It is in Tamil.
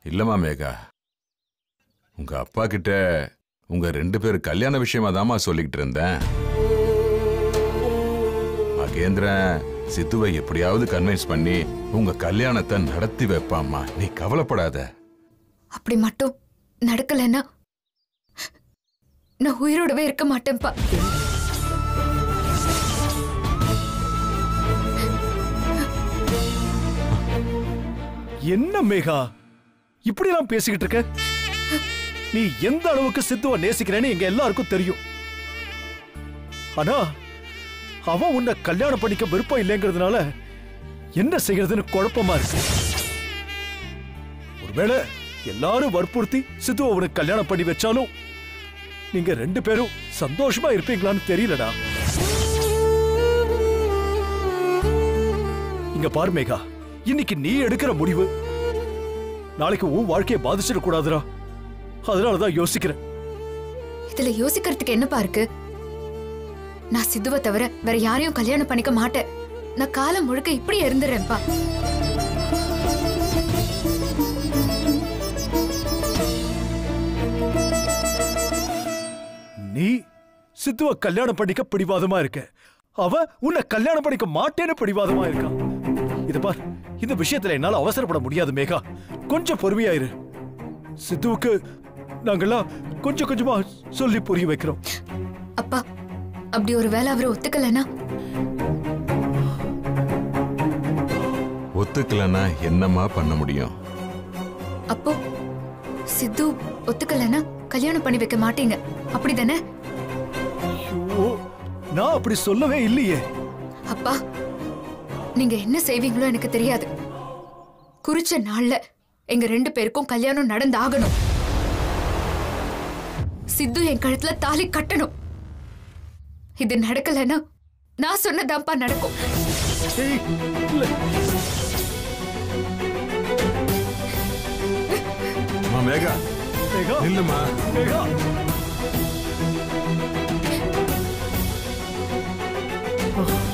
இல்லம்மா மேகா உங்க அப்பா கிட்ட உங்க ரெண்டு பேர் கல்யாண விஷயமா தாம்மா சொல்லிக்கிட்டு இருந்தேன் மகேந்திரன் சித்துவை எப்படியாவது கன்வின்ஸ் பண்ணி உங்க கல்யாணத்தை நடத்தி வைப்பாம்மா நீ கவலைப்படாத அப்படி மட்டும் நடக்கலைன்னா நான் உயிரோடவே இருக்க மாட்டேன்ப்பா என்ன மேகா இப்படிலாம் பேசிக்கிட்டு இருக்க நீ எந்த அளவுக்கு சித்துவ நேசிக்கிறேன்னு எங்க எல்லாருக்கும் தெரியும் ஆனா அவன் உன்னை கல்யாணம் பண்ணிக்க விருப்பம் இல்லைங்கிறதுனால என்ன செய்யறதுன்னு குழப்பமா இருக்கு ஒருவேளை எல்லாரும் வற்புறுத்தி சித்துவ உனக்கு கல்யாணம் பண்ணி வச்சாலும் நீங்க ரெண்டு பேரும் சந்தோஷமா இருப்பீங்களான்னு தெரியலடா இங்க பாரு மேகா இன்னைக்கு நீ எடுக்கிற முடிவு நாளைக்கு உன் வாழ்க்கையை பாதிச்சிடக் கூடாதுடா அதனாலதான் யோசிக்கிறேன் இதுல யோசிக்கிறதுக்கு என்னப்பா இருக்கு நான் சித்துவை தவிர வேற யாரையும் கல்யாணம் பண்ணிக்க மாட்டேன் நான் காலம் முழுக்க இப்படி இருந்துடுறேன்ப்பா நீ சித்துவ கல்யாணம் பண்ணிக்க பிடிவாதமா இருக்க அவ உன்னை கல்யாணம் பண்ணிக்க மாட்டேன்னு பிடிவாதமா இருக்கான் இத பார் இந்த விஷயத்துல என்னால அவசரப்பட முடியாது மேகா கொஞ்சம் பொறுமையா இரு சித்துவுக்கு நாங்கெல்லாம் கொஞ்சம் கொஞ்சமா சொல்லி புரிய வைக்கிறோம் அப்பா அப்படி ஒரு வேலை அவர் ஒத்துக்கலைன்னா ஒத்துக்கலன்னா என்னம்மா பண்ண முடியும் அப்போ சித்து ஒத்துக்கலைன்னா கல்யாணம் பண்ணி வைக்க மாட்டீங்க அப்படிதானே ஐயோ, நான் அப்படி சொல்லவே இல்லையே அப்பா நீங்க என்ன செய்வீங்களோ எனக்கு தெரியாது குறிச்ச நாள்ல எங்க ரெண்டு பேருக்கும் கல்யாணம் நடந்தாகணும் சித்து என் கழுத்துல தாலி கட்டணும் இது நடக்கலைன்னா நான் சொன்னதான்ப்பா நடக்கும் ஏய், இல்ல அம்மா மேகா மேகா நில்லுமா மேகா ஆ.